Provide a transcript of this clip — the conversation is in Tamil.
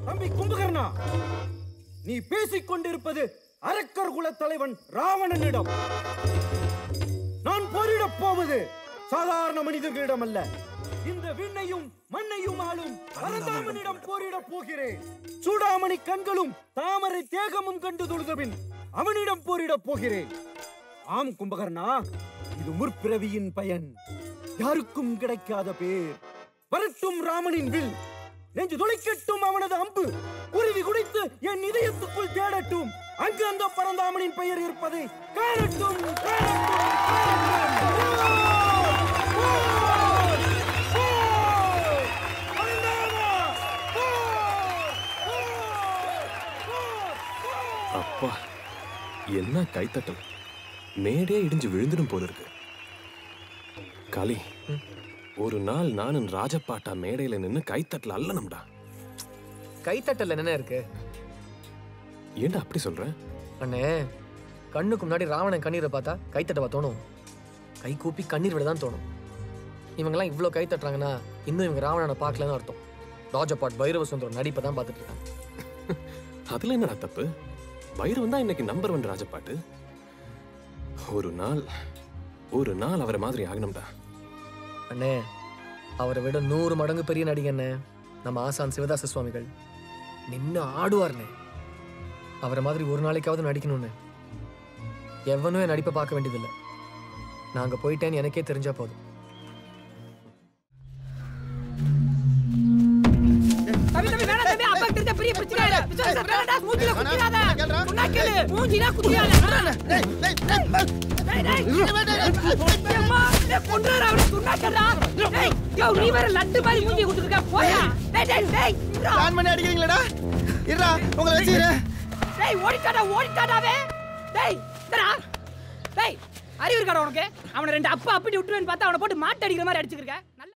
தம்பி கும்பகர்ணா நீ பேசிக் கொண்டிருப்பது அரக்கர் குல தலைவன் ராவணனிடம் நான் போரிடப் போவது சாதாரண மனிதர்களிடம் அல்ல இந்த விண்ணையும் மண்ணையும் ஆளும் பரந்தாமனிடம் போரிடப் போகிறேன் சூடாமணி கண்களும் தாமரை தேகமும் கண்டு தொழுதபின் அவனிடம் போரிடப் போகிறேன் ஆம் கும்பகர்ணா இது முற்பிறவியின் பயன் யாருக்கும் கிடைக்காத பேர் வரட்டும் ராமனின் வில் நெஞ்சு துளைக்கட்டும் அவனது அம்பு குருவி குடித்து என் இதயத்துக்குள் தேடட்டும் அங்கு அந்த பரந்தாமனின் பெயர் இருப்பதை காணட்டும் காணட்டும், காணட்டும். போர்! போர்! போர்! பரந்தாமா! போர்! போர்! போர்! போர்! அப்பா என்ன கைத்தட்டல் மேடே இடிஞ்சு விழுந்துடும் போல இருக்கு காளி ஒரு நாள் நானும் ராஜப்பாட்டா மேடையில நின்னு கைத்தட்டல் அல்லணும்டா கைத்தட்டல் என்ன இருக்கு ஏன்டா அப்படி சொல்ற அண்ணே கண்ணுக்கு முன்னாடி ராவணன் கண்ணீரை பார்த்தா கைத்தட்டவா தோணும் கை கூப்பி கண்ணீர் விட தான் தோணும் இவங்கெல்லாம் இவ்வளோ கை தட்டுறாங்கன்னா இன்னும் இவங்க ராவணனை பார்க்கலன்னு அர்த்தம் ராஜபாட் பைரவ சுந்தரம் நடிப்பை தான் பார்த்துட்டு இருக்காங்க அதுல என்னடா தப்பு பைரவன் தான் இன்னைக்கு நம்பர் ஒன் ராஜப்பாட்டு ஒரு நாள் ஒரு நாள் அவரை மாதிரி ஆகணும்டா அண்ணே அவரை விட நூறு மடங்கு பெரிய நடிகண்ணே நம்ம ஆசான் சிவதாச சுவாமிகள் நின்று ஆடுவார்ண்ணே அவரை மாதிரி ஒரு நாளைக்காவது நடிக்கணும்னு எவனும் என் நடிப்பை பார்க்க வேண்டியதில்லை நாங்கள் போயிட்டேன்னு எனக்கே தெரிஞ்சா போதும் தம்பி தம்பி வேணாம் தம்பி அப்பா தெரிஞ்ச பெரிய பிரச்சனை இல்ல விசாரி சார் வேணாம்டா மூஞ்சில குத்திராத சொன்னா கேளு மூஞ்சில குத்திராத டேய் டேய் அம்மா டேய் கொன்றாரா அவன சொன்னா கேளுடா டேய் யோ நீ வேற லட்டு மாதிரி மூஞ்சி குத்துறக்க போயா டேய் டேய் டேய் பிளான் பண்ணி அடிக்கிறீங்களடா இருடா உங்களை வச்சுக்கிறேன் டேய் ஓடிட்டாடா ஓடிட்டாடாவே டேய் இந்தடா டேய் அறிவு இருக்காடா உனக்கு அவனை ரெண்டு அப்பா அப்படி விட்டுருவேன்னு பார்த்தா அவனை போட்டு மாட்டு அடிக்கிற மாதிரி அடிச்சுக்கிருக்க